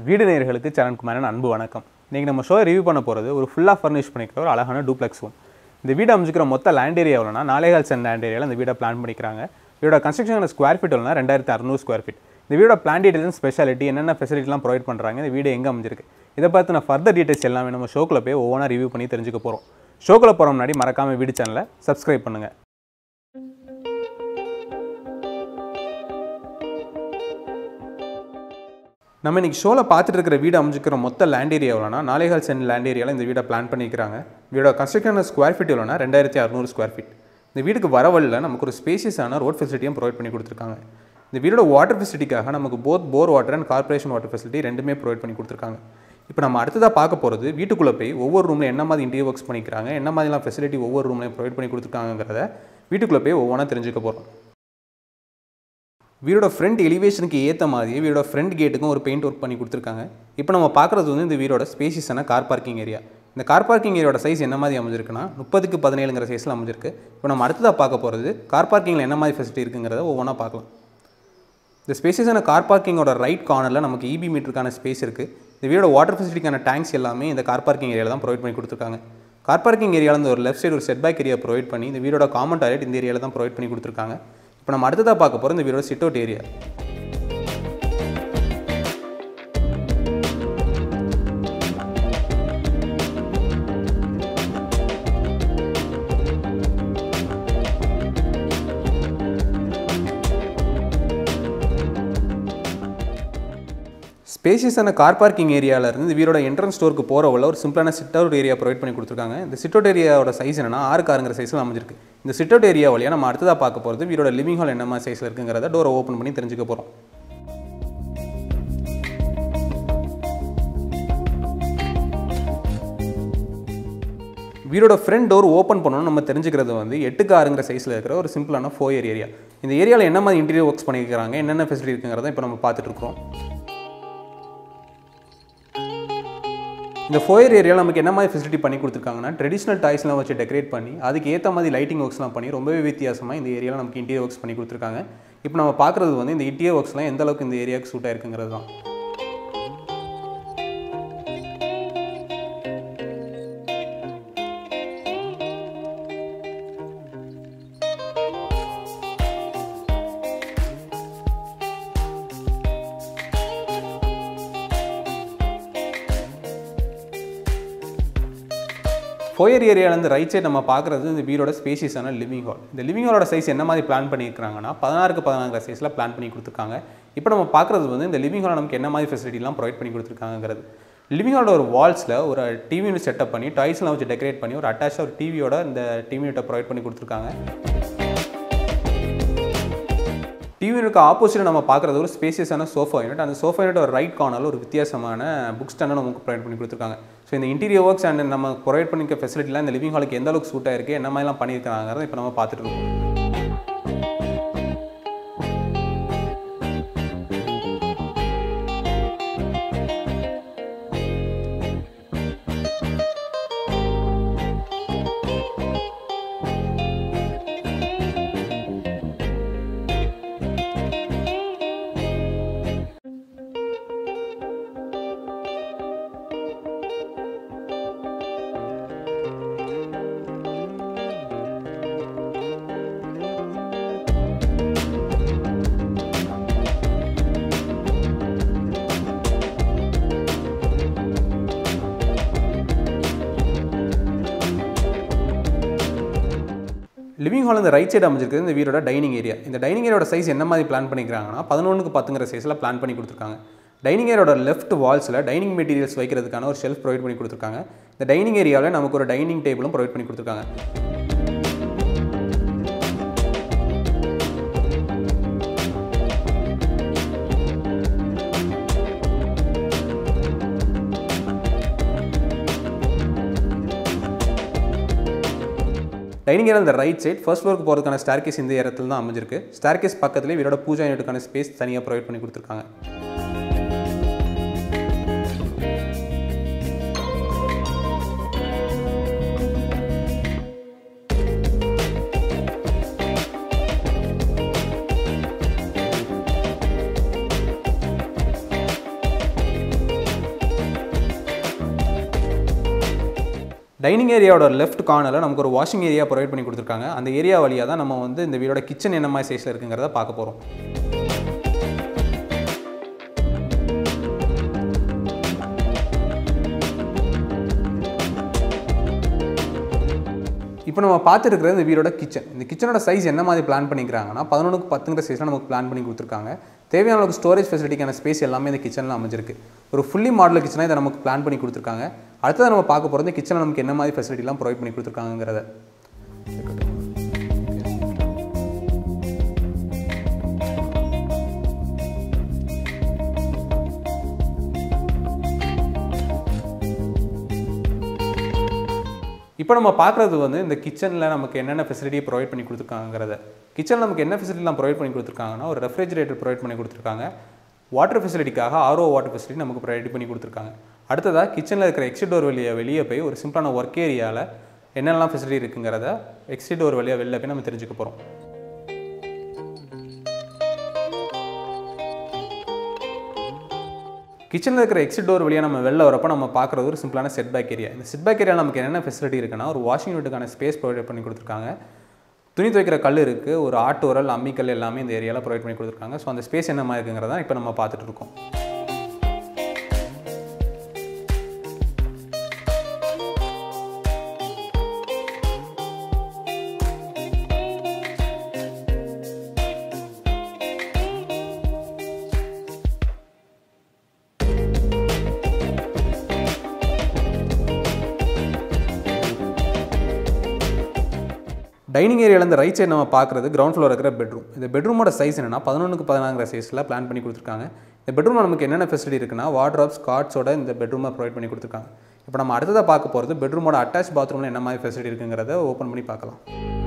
வீடு நேயர்களுக்கு சரண்குமாரன் அன்பு வணக்கம் இன்றைக்கி நம்ம ஷோ ரிவ்யூ பண்ண போகிறது ஒரு ஃபுல்லாக ஃபர்னிஷ் பண்ணிக்கிற ஒரு அழகான டூப்ளெக்ஸ் ஹோம் இந்த வீடு அமைச்சிக்கிற மொத்த லேண்ட் ஏரியா எவ்வளோனா நாலேகால் சென்ட் லேண்ட் ஏரியாவில் இந்த வீடை பிளான் பண்ணிக்கிறாங்க வீடோட கன்ஸ்ட்ரக்ஷன் ஸ்கொயர் ஃபீட் எவ்வளோனா ரெண்டாயிரத்தி அறுநூறு ஸ்கொயர் ஃபீட் இந்த வீடோட பிளான் டீடைல்ஸ் ஸ்பெஷாலிட்டி என்னென்ன ஃபெசிலிட்டிலாம் ப்ரொவைட் பண்ணுறாங்க இந்த வீடு எங்கே அமைஞ்சிருக்கு இதை பற்றின ஃபர்தர் டீடைல்ஸ் எல்லாமே நம்ம ஷோக்கில் போய் ஒவ்வொன்றா ரிவ்யூ பண்ணி தெரிஞ்சுக்க போகிறோம் ஷோக்கில் போகிற முன்னாடி மறக்காமல் வீடு சேனலை சப்ஸ்கிரைப் பண்ணுங்கள் நம்ம இன்னைக்கு ஷோவில் பார்த்துட்டு இருக்கிற வீடு அமைஞ்சிக்கிற மொத்த லேண்ட் ஏரியா எவ்வளோனா நாலேகால் சென்ட் லேண்ட் ஏரியாவில் இந்த வீடை பிளான் பண்ணிக்கிறாங்க வீடோட கன்ஸ்ட்ரக்ஷன் ஸ்கொயர் ஃபீட் எவ்வளோனா ரெண்டாயிரத்தி அறுநூறு ஸ்கொயர் ஃபீட் இந்த வீட்டுக்கு வர வழியில் நமக்கு ஒரு ஸ்பேசியஸான ரோட் ஃபெசிலிட்டியும் ப்ரொவைட் பண்ணி கொடுத்துருக்காங்க இந்த வீடோட வாட்டர் ஃபெசிலிட்டிக்காக நமக்கு both bore water and corporation water facility ரெண்டுமே ப்ரொவைட் பண்ணி கொடுத்துருக்காங்க இப்போ நம்ம அடுத்ததாக பார்க்க போகிறது வீட்டுக்குள்ளே போய் ஒவ்வொரு ரூமில் என்ன மாதிரி இன்டீரியர் ஒர்க்ஸ் பண்ணிக்கிறாங்க என்ன மாதிரிலாம் ஃபெசிலிட்டி ஒவ்வொரு ரூம்லையும் ப்ரொவைட் பண்ணி கொடுத்துருக்காங்கிறத வீட்டுக்குள்ளே போய் ஒவ்வொன்றா தெரிஞ்சுக்க போகிறோம் வீடோட ஃப்ரண்ட் எலிவேஷனுக்கு ஏற்ற மாதிரி வீடோட ஃப்ரண்ட் கேட்டுக்கும் ஒரு பெயிண்ட் ஒர்க் பண்ணி கொடுத்துருக்காங்க இப்போ நம்ம பார்க்குறது வந்து இந்த வீடோட ஸ்பேசியஸான கார் பார்க்கிங் ஏரியா இந்த கார் பார்க்கிங் ஏரியாவோட சைஸ் என்ன மாதிரி அமைஞ்சிருக்குன்னா முப்பதுக்கு பதினேழுங்கிற சைஸில் அமைஞ்சிருக்கு இப்போ நம்ம அடுத்ததாக பார்க்க போகிறது கார் பார்க்கிங்கில் என்ன மாதிரி ஃபெசிலிட்டி இருக்குங்கிறத ஒவ்வொன்றா பார்க்கலாம் இந்த ஸ்பேசியஸான கார் பார்க்கிங்கோட ரைட் கார்னரில் நமக்கு இபி மீட்டருக்கான ஸ்பேஸ் இருக்குது இந்த வீடோட வாட்டர் ஃபெசிலிட்டிக்கான டேங்க்ஸ் எல்லாமே இந்த கார் பார்க்கிங் ஏரியாவில் தான் ப்ரொவைட் பண்ணி கொடுத்துருக்காங்க கார் பார்க்கிங் ஏரியாவில் இருந்து ஒரு லெஃப்ட் சைடு ஒரு செட் பேக் ஏரியா ப்ரொவைட் பண்ணி இந்த வீடோட காமன் டாய்லெட் இந்த ஏரியாவில் தான் ப்ரொவைட் பண்ணி கொடுத்துருக்காங்க இப்போ நம்ம அடுத்ததாக பார்க்க போகிற இந்த வீடோட சிட் அவுட் ஏரியா ஸ்பேசியஸான கார் பார்க்கிங் ஏரியாவில் இருந்து இந்த வீடோட என்ட்ரன்ஸ் ஸ்டோருக்கு போகிற உள்ள ஒரு சிம்பிளான சிட் அவுட் ஏரியா ப்ரொவைட் பண்ணி கொடுத்துருக்காங்க இந்த சிட் அவுட் ஏரியாவோட சைஸ் என்னன்னா ஆறு காருங்கிற சைஸில் அமைஞ்சிருக்கு இந்த சிட் அவுட் ஏரியா வழியாக நம்ம அடுத்ததாக பார்க்க போகிறது வீடோட லிவிங் ஹால் என்ன மாதிரி சைஸில் இருக்குங்கிறத டோரை ஓப்பன் பண்ணி தெரிஞ்சுக்க போகிறோம் வீடோட ஃப்ரண்ட் டோர் ஓப்பன் பண்ணணும் நம்ம தெரிஞ்சுக்கிறது வந்து எட்டுக்கு ஆறுங்கிற சைஸில் இருக்கிற ஒரு சிம்பிளான ஃபோயர் ஏரியா இந்த ஏரியாவில் என்ன மாதிரி இன்டீரியர் ஒர்க்ஸ் பண்ணியிருக்காங்க என்னென்ன ஃபெசிலிட்டி இருக்குங்கிறத இப்போ நம்ம பார்த்துட்டு இருக்கோம் இந்த ஃபோயர் ஏரியாவில் நமக்கு என்ன மாதிரி ஃபெசிலிட்டி பண்ணி கொடுத்துருக்காங்கன்னா ட்ரெடிஷ்னல் டாய்ஸ்லாம் வச்சு டெக்கரேட் பண்ணி அதுக்கு ஏற்ற மாதிரி லைட்டிங் ஒர்க்ஸ்லாம் பண்ணி ரொம்பவே வித்தியாசமாக இந்த ஏரியாவில் நமக்கு இன்டீரியர் ஒர்க்ஸ் பண்ணி கொடுத்துருக்காங்க இப்போ நம்ம பார்க்குறது வந்து இந்த இன்டீரியர் ஒர்க்ஸ்லாம் எந்த அளவுக்கு இந்த ஏரியாவுக்கு சூட் ஆயிருக்குங்கிறது தான் ஃபோயர் ஏரியாவிலேருந்து ரைட் சைடு நம்ம பார்க்குறது இந்த வீடோட ஸ்பேசியஸான லிவிங் ஹால் இந்த லிவிங் ஹாலோட சைஸ் என்ன மாதிரி பிளான் பண்ணியிருக்காங்கன்னா பதினாறுக்கு பதினாறு சைஸில் பிளான் பண்ணி கொடுத்துருக்காங்க இப்போ நம்ம பார்க்குறது வந்து இந்த லிவிங் ஹால் நமக்கு என்ன மாதிரி ஃபெசிலிட்டிலாம் ப்ரொவைட் பண்ணி கொடுத்துருக்காங்கிறது லிவிங் ஹாலோட ஒரு வால்ஸில் ஒரு டிவி யூனிட் செட்டப் பண்ணி டாய்ஸ்லாம் வச்சு டெக்கரேட் பண்ணி ஒரு அட்டாச்சாக ஒரு டிவியோட இந்த டிவி யூனிட்டை ப்ரொவைட் பண்ணி கொடுத்துருக்காங்க டிவி யூனிட்க்கு ஆப்போசிட்டில் நம்ம பார்க்குறது ஒரு ஸ்பேசியஸான சோஃபா யூனிட் அந்த சோஃபா யூனிட் ஒரு ரைட் கார்னரில் ஒரு வித்தியாசமான புக் ஸ்டாண்டை நமக்கு ப்ரொவைட் பண்ணி கொடுத்துருக்காங்க ஸோ இந்த இன்டீரியர் ஒர்க்ஸ் அண்ட் நம்ம ப்ரொவைட் பண்ணிக்க ஃபெசிலிட்டிலாம் இந்த லிவிங் ஹாலுக்கு எந்த அளவுக்கு சூட் ஆயிருக்கு என்ன மாதிரிலாம் பண்ணியிருக்காங்கிறத இப்போ நம்ம பார்த்துட்டு இருக்கோம் லிவிங் ஹால் இந்த ரைட் சைடு அமைஞ்சிருக்குது இந்த வீடோட டைனிங் ஏரியா இந்த டைனிங் ஏரியாவோட சைஸ் என்ன மாதிரி பிளான் பண்ணிக்கிறாங்கன்னா பதினொன்றுக்கு பத்துங்கிற சைஸில் பிளான் பண்ணி கொடுத்துருக்காங்க டைனிங் ஏரியாவோட லெஃப்ட் வால்ஸில் டைனிங் மெட்டீரியல்ஸ் வைக்கிறதுக்கான ஒரு ஷெல்ஃப் ப்ரொவைட் பண்ணி கொடுத்துருக்காங்க இந்த டைனிங் ஏரியாவில் நமக்கு ஒரு டைனிங் டேபிளும் ப்ரொவைட் பண்ணி கொடுத்துருக்காங்க டைனிங் ஏரியா இந்த ரைட் சைட் ஃபர்ஸ்ட் ஃப்ளோருக்கு போகிறதுக்கான ஸ்டார்கேஸ் இந்த இடத்துல தான் அமைஞ்சிருக்கு ஸ்டார்கேஸ் பக்கத்துலேயே வீடோட பூஜா யூனிட்டுக்கான ஸ்பேஸ் தனியாக ப்ரொவைட் பண்ணி கொடுத்துருக்காங்க டைனிங் ஏரியாவோட லெஃப்ட் கார்னரில் நமக்கு ஒரு வாஷிங் ஏரியா ப்ரொவைட் பண்ணி கொடுத்துருக்காங்க அந்த ஏரியா வழியாக தான் நம்ம வந்து இந்த வீடோட கிச்சன் என்ன மாதிரி சைஸில் இருக்குங்கிறத பார்க்க போகிறோம் இப்போ நம்ம பார்த்துருக்கிறது இந்த வீடோட கிச்சன் இந்த கிச்சனோட சைஸ் என்ன மாதிரி பிளான் பண்ணிக்கிறாங்கன்னா பதினொன்றுக்கு பத்துங்கிற சைஸில் நமக்கு பிளான் பண்ணி கொடுத்துருக்காங்க தேவையான அளவுக்கு ஸ்டோரேஜ் ஃபெசிலிட்டிக்கான ஸ்பேஸ் எல்லாமே இந்த கிச்சனில் அமைஞ்சிருக்கு ஒரு ஃபுல்லி மாடல் கிச்சனாக இதை நமக்கு பிளான் பண்ணி கொடுத்துருக்காங்க அடுத்தது நம்ம பார்க்க போகிறது கிச்சனில் நமக்கு என்ன மாதிரி ஃபெசிலிட்டிலாம் ப்ரொவைட் பண்ணி கொடுத்துருக்காங்கிறத இப்போ நம்ம பார்க்குறது வந்து இந்த கிச்சனில் நமக்கு என்னென்ன ஃபெசிலிட்டி ப்ரொவைட் பண்ணி கொடுத்துருக்காங்கிறத கிச்சனில் நமக்கு என்ன ஃபெசிலிட்டிலாம் ப்ரொவைட் பண்ணி கொடுத்துருக்காங்கன்னா ஒரு ரெஃப்ரிஜரேட்டர் ப்ரொவைட் பண்ணி கொடுத்துருக்காங்க வாட்டர் ஃபெசிலிட்டிக்காக ஆர்ஓ வாட்டர் ஃபெசிலிட்டி நமக்கு ப்ரொவைட் பண்ணி கொடுத்துருக்காங்க அடுத்ததாக கிச்சனில் இருக்கிற எக்ஸிட் டோர் வெளியே வெளியே போய் ஒரு சிம்பிளான ஒர்க் ஏரியாவில் என்னென்னலாம் ஃபெசிலிட்டி இருக்குங்கிறத எக்ஸிட் டோர் வழியாக வெளில போய் நம்ம தெரிஞ்சுக்க போகிறோம் கிச்சனில் இருக்கிற எக்ஸிட் டோர் வழியாக நம்ம வெளில வரப்போ நம்ம பார்க்குறது ஒரு சிம்பிளான செட் பேக் ஏரியா இந்த செட் பேக் ஏரியா நமக்கு என்னென்ன ஃபெசிலிட்டி இருக்குன்னா ஒரு வாஷிங் யூனிட்டுக்கான ஸ்பேஸ் ப்ரொவைட் பண்ணி கொடுத்துருக்காங்க துணி துவைக்கிற கல் இருக்குது ஒரு ஆட்டு உரல் அம்மிக்கல் எல்லாமே இந்த ஏரியாவில் ப்ரொவைட் பண்ணி கொடுத்துருக்காங்க ஸோ அந்த ஸ்பேஸ் என்ன மாதிரி இருக்குங்கிறத இப்போ நம்ம பார்த்துட்டு இருக்கோம் டைனிங் ஏரியாவில் ரைட் சைடு நம்ம பார்க்குறது கிரவுண்ட் ஃப்ளோர் இருக்கிற பெட்ரூம் இந்த பெட்ரூமோட சைஸ் என்னன்னா பதினொன்றுக்கு பதினாங்கிற சைஸில் பிளான் பண்ணி கொடுத்துருக்காங்க இந்த பெட்ரூமில் நமக்கு என்னென்ன ஃபெசிலிட்டி இருக்குன்னா வார்ட்ராப்ஸ் கார்ட்ஸோட இந்த பெட்ரூமை ப்ரொவைட் பண்ணி கொடுத்துருக்காங்க இப்போ நம்ம அடுத்ததாக பார்க்க போகிறது பெட்ரூமோட அட்டாச் பாத்ரூமில் என்ன மாதிரி ஃபெசிலிட்டி இருக்குங்கிறத ஓப்பன் பண்ணி பார்க்கலாம்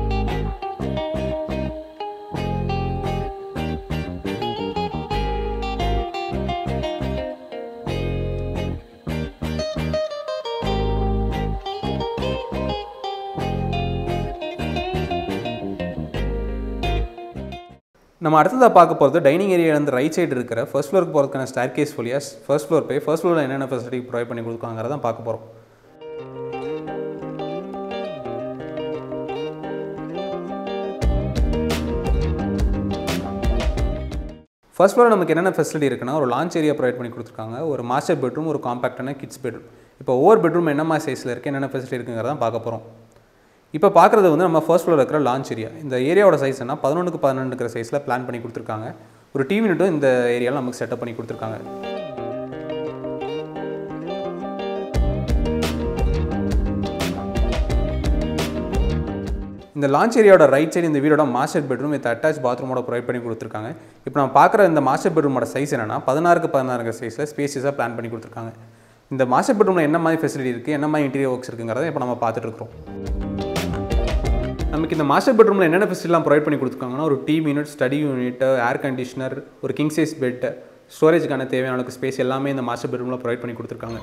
நம்ம அடுத்ததாக பார்க்க போகிறது டைனிங் ஏரியாவிலேருந்து ரைட் சைடு இருக்கிற ஃபர்ஸ்ட் ஃப்ளோருக்கு போகிறதுக்கான ஸ்டார் கேஸ் வழியாக ஃபர்ஸ்ட் ஃப்ளோர் போய் ஃபர்ஸ்ட் ஃப்ளோரில் என்னென்ன ஃபெசிலிட்டி ப்ரொவைட் பண்ணி கொடுக்காங்கிறத பார்க்க போகிறோம் ஃபர்ஸ்ட் ஃப்ளோர் நமக்கு என்னென்ன ஃபெசிலிட்டி இருக்குன்னா ஒரு லான்ச் ஏரியா ப்ரொவைட் பண்ணி கொடுத்துருக்காங்க ஒரு மாஸ்டர் பெட்ரூம் ஒரு காம்பாக்டான கிட்ஸ் பெட்ரூம் இப்போ ஒவ்வொரு பெட்ரூம் என்ன மாதிரி சைஸில் இருக்குது என்னென்ன ஃபெசிலிட்டி இருக்குங்கிறத பார்க்க போகிறோம் இப்போ பார்க்குறது வந்து நம்ம ஃபர்ஸ்ட் ஃப்ளோர் இருக்கிற லான்ச் ஏரியா இந்த ஏரியாவோட சைஸ் என்ன பதினொன்றுக்கு பதினொன்று இருக்கிற சைஸில் பிளான் பண்ணி கொடுத்துருக்காங்க ஒரு டிவி யூனிட்டும் இந்த ஏரியாவில் நமக்கு செட்டப் பண்ணி கொடுத்துருக்காங்க இந்த லான்ச் ஏரியாவோட ரைட் சைடு இந்த வீடோட மாஸ்டர் பெட்ரூம் வித் அட்டாச் பாத்ரூமோட ப்ரொவைட் பண்ணி கொடுத்துருக்காங்க இப்போ நம்ம பார்க்குற இந்த மாஸ்டர் பெட்ரூமோட சைஸ் என்னன்னா பதினாறுக்கு பதினாறுங்க சைஸில் ஸ்பேசியஸாக பிளான் பண்ணி கொடுத்துருக்காங்க இந்த மாஸ்டர் பெட்ரூமில் என்ன மாதிரி ஃபெசிலிட்டி இருக்குது என்ன மாதிரி இன்டீரியர் ஒர்க்ஸ் இருக்குங்கிறத இப்போ நம்ம பார்த்துட்டு இருக்கிறோம் நமக்கு இந்த மாஸ்டர் பெட்ரூமில் என்னென்ன ஃபெசிலிட்டிலாம் ப்ரொவைட் பண்ணி கொடுத்துருக்காங்கன்னா ஒரு TV unit study unit air conditioner ஒரு கிங் சைஸ் பெட் ஸ்டோரேஜுக்கான தேவையான அளவுக்கு ஸ்பேஸ் எல்லாமே இந்த மாஸ்டர் பெட்ரூமில் ப்ரொவைட் பண்ணி கொடுத்துருக்காங்க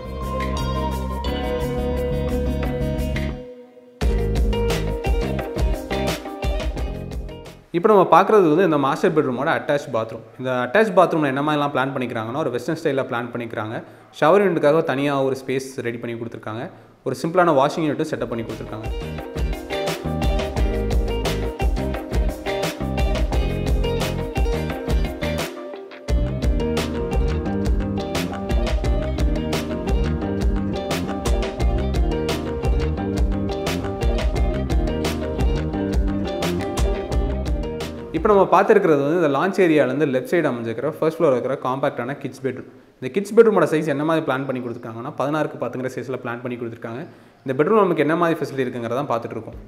இப்போ நம்ம பார்க்குறது வந்து இந்த மாஸ்டர் பெட்ரூமோட அட்டாச் பாத்ரூம் இந்த அட்டாச் பாத்ரூமில் என்ன மாதிரிலாம் பிளான் பண்ணிக்கிறாங்கன்னா ஒரு வெஸ்டர்ன் ஸ்டைலில் பிளான் பண்ணிக்கிறாங்க ஷவர் யூனிட்டுக்காக தனியாக ஒரு ஸ்பேஸ் ரெடி பண்ணி கொடுத்துருக்காங்க ஒரு சிம்பிளான வாஷிங் யூனிட்டும் செட்டப் பண்ணி கொடுத்துருக்காங்க இப்போ நம்ம பார்த்துருக்கிறது வந்து இந்த லான்ச் ஏரியாவிலேருந்து லெஃப்ட் சைடு அமைஞ்சிருக்கிற ஃபர்ஸ்ட் ஃப்ளோர் இருக்கிற காம்பாக்டான கிட்ஸ் பெட்ரூம் இந்த கிட்ஸ் பெட்ரூமோட சைஸ் என்ன மாதிரி பிளான் பண்ணி கொடுத்துருக்காங்கன்னா பதினாறுக்கு பத்துங்கிற சைஸில் பிளான் பண்ணி கொடுத்துருக்காங்க இந்த பெட்ரூம் நமக்கு என்ன மாதிரி ஃபெசிலிட்டி இருக்குங்கிறத பார்த்துட்டு இருக்கோம்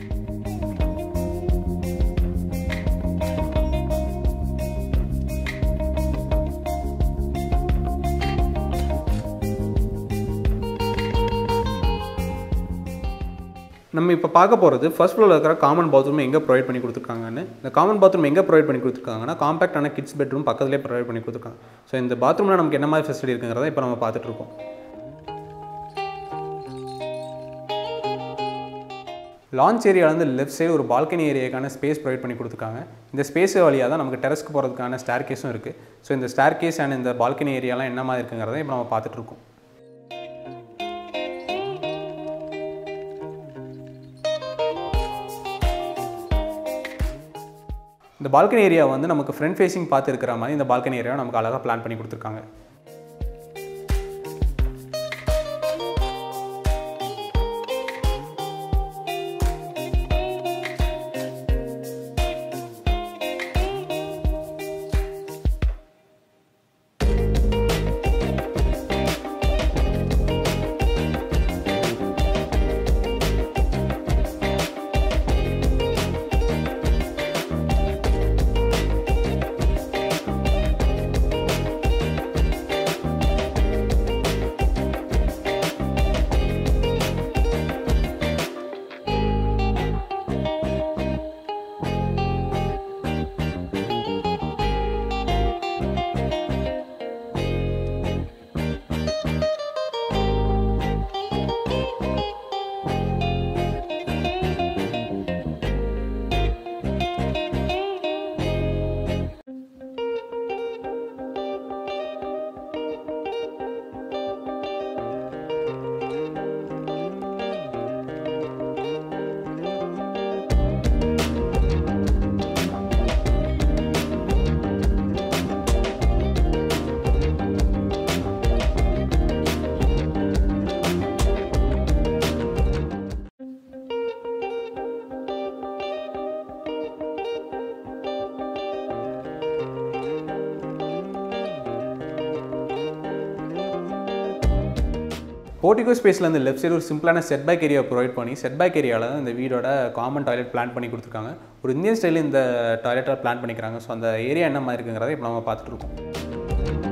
நம்ம இப்போ பார்க்க போகிறது ஃபர்ஸ்ட் ஃப்ளோரில் இருக்கிற காமன் பாத்ரூம் எங்கே ப்ரொவைட் பண்ணி கொடுத்துருக்காங்கன்னு இந்த காமன் பாத்ரூம் எங்கே ப்ரொவைட் பண்ணி கொடுத்துருக்காங்கன்னா காம்பாக்டான கிட்ஸ் பெட்ரூம் பக்கத்துலேயே ப்ரொவைட் பண்ணி கொடுத்துருக்காங்க ஸோ இந்த பாத்ரூமில் நமக்கு என்ன மாதிரி ஃபெசிலிட்டி இருக்குங்கிறத இப்போ நம்ம பார்த்துட்டு இருக்கோம் லான்ச் ஏரியாவிலேருந்து லெஃப்ட் சைடு ஒரு பால்கனி ஏரியாக்கான ஸ்பேஸ் ப்ரொவைட் பண்ணி கொடுத்துருக்காங்க இந்த ஸ்பேஸ் வழியாக தான் நமக்கு டெரஸ்க்கு போகிறதுக்கான ஸ்டார் கேஸும் இருக்குது ஸோ இந்த ஸ்டார் கேஸ் அண்ட் இந்த பால்கனி ஏரியாலாம் என்ன மாதிரி இருக்குங்கிறத இப்போ நம்ம பார்த்துட்டு இருக்கோம் இந்த பால்கனி ஏரியா வந்து நமக்கு ஃப்ரண்ட் ஃபேஸிங் பார்த்து இருக்கிற மாதிரி இந்த பால்கனி ஏரியா நமக்கு அழகாக பிளான் பண்ணி கொடுத்துருக்காங்க போர்ட்டிகோ ஸ்பேஸில் அந்த லெஃப்ட் சைடு ஒரு சிம்பிளான செட் பேக் ஏரியா ப்ரொவைட் பண்ணி செட் பேக் ஏரியாவில் இந்த வீடோட காமன் டாய்லெட் பிளான் பண்ணி கொடுத்துருக்காங்க ஒரு இந்தியன் ஸ்டைலில் இந்த டாய்லெட்டை பிளான் பண்ணிக்கிறாங்க ஸோ அந்த ஏரியா என்ன மாதிரி இருக்குங்கிறத இப்போ நம்ம பார்த்துட்டு இருக்கோம்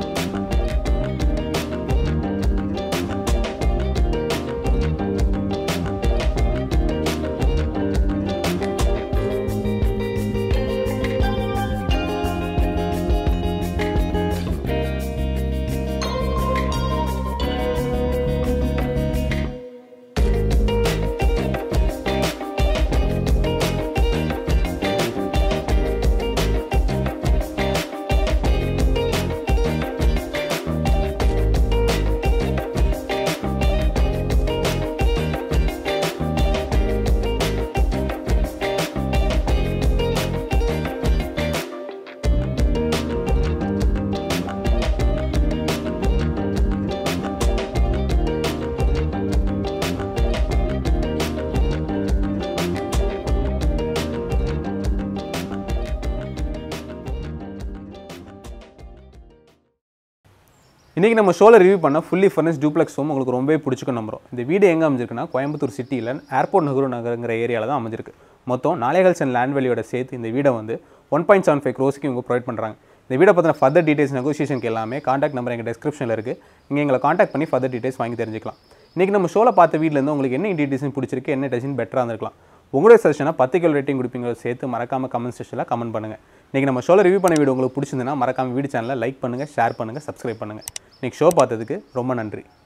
இன்றைக்கி நம்ம ஷோவில் ரிவ்யூ பண்ண ஃபுல்லி ஃபர்னஸ் டூப்ளெக்ஸ் ஹோம் உங்களுக்கு ரொம்பவே பிடிச்சிக்கும் நம்புறோம் இந்த வீடு எங்கே அமைஞ்சிருக்குன்னா கோயம்புத்தூர் சிட்டியில் ஏர்போர்ட் நகரு நகருங்கிற ஏரியாவில் தான் அமைஞ்சிருக்கு மொத்தம் நாலேகல்ஸ் அண்ட் லேண்ட் வேலியோட சேர்த்து இந்த வீடை வந்து ஒன் பாயிண்ட் செவன் ஃபைவ் க்ரோஸ்க்கு இவங்க ப்ரொவைட் பண்ணுறாங்க இந்த வீடை பற்றின ஃபர்தர் டீடைல்ஸ் நெகோசியேஷனுக்கு எல்லாமே காண்டாக்ட் நம்பர் எங்கள் டிஸ்கிரிப்ஷனில் இருக்குது நீங்கள் எங்களை காண்டாக்ட் பண்ணி ஃபர்தர் டீடைல்ஸ் வாங்கி தெரிஞ்சுக்கலாம் இன்றைக்கி நம்ம ஷோவில் பார்த்த வீட்டிலேருந்து உங்களுக்கு என்ன டீடைல்ஸ் பிடிச்சிருக்கு என்ன டெசிஷன் பெட்டராக இருந்திருக்கலாம் உங்களுடைய சஜஷனை பத்து கிலோ ரேட்டிங் கொடுப்பீங்களோ சேர்த்து மறக்காமல் கமெண்ட் செக்ஷனில் கமெண்ட் பண்ணுங்கள் இன்றைக்கி நம்ம ஷோவில் ரிவ்யூ பண்ண வீடியோ உங்களுக்கு பிடிச்சிருந்துன்னா மறக்காம வீடியோ சேனலை லைக் பண்ணுங்கள் ஷேர் பண்ணுங்கள் சப்ஸ்கிரைப் பண்ணுங்கள் இன்றைக்கி ஷோ பார்த்ததுக்கு ரொம்ப நன்றி